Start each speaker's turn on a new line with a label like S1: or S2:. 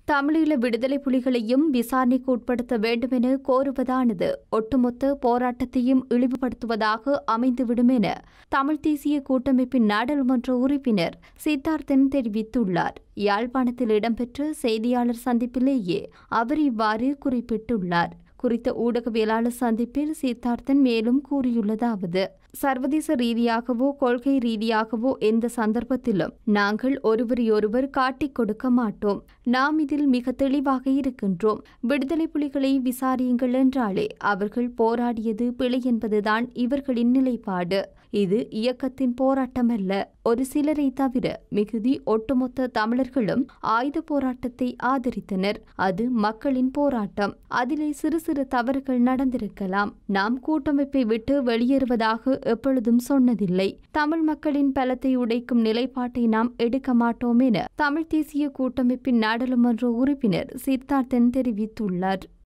S1: தமிழீழ விடுதலை புலிகளையும் விசாரணைக்கு உட்படுத்த வேண்டும் என கோருவதானது ஒட்டுமொத்த போராட்டத்தையும் இழிவுபடுத்துவதாக அமைந்துவிடும் என தமிழ் தேசிய கூட்டமைப்பின் நாடாளுமன்ற உறுப்பினர் சித்தார்த்தன் தெரிவித்துள்ளார் யாழ்ப்பாணத்தில் இடம்பெற்ற செய்தியாளர் சந்திப்பிலேயே அவர் இவ்வாறு குறிப்பிட்டுள்ளார் குறித்த ஊடகவியலாளர் சந்திப்பில் சித்தார்த்தன் மேலும் கூறியுள்ளதாவது சர்வதேச ரீதியாகவோ கொள்கை ரீதியாகவோ எந்த சந்தர்ப்பத்திலும் நாங்கள் ஒருவரையொருவர் காட்டிக் கொடுக்க மாட்டோம் நாம் இதில் மிக தெளிவாக இருக்கின்றோம் விடுதலை புலிகளை விசாரியுங்கள் என்றாலே அவர்கள் போராடியது பிழை என்பதுதான் இவர்களின் நிலைப்பாடு இது இயக்கத்தின் போராட்டமல்ல ஒரு சிலரை தவிர மிகுதி ஒட்டுமொத்த தமிழர்களும் ஆயுத போராட்டத்தை ஆதரித்தனர் அது மக்களின் போராட்டம் அதிலே சிறு சிறு தவறுகள் நடந்திருக்கலாம் நாம் கூட்டமைப்பை விட்டு வெளியேறுவதாக எப்பொழுதும் சொன்னதில்லை தமிழ் மக்களின் பலத்தை உடைக்கும் நிலைப்பாட்டை நாம் எடுக்க மாட்டோம் என தமிழ் தேசிய கூட்டமைப்பின் நாடாளுமன்ற உறுப்பினர் சித்தார்த்தன் தெரிவித்துள்ளார்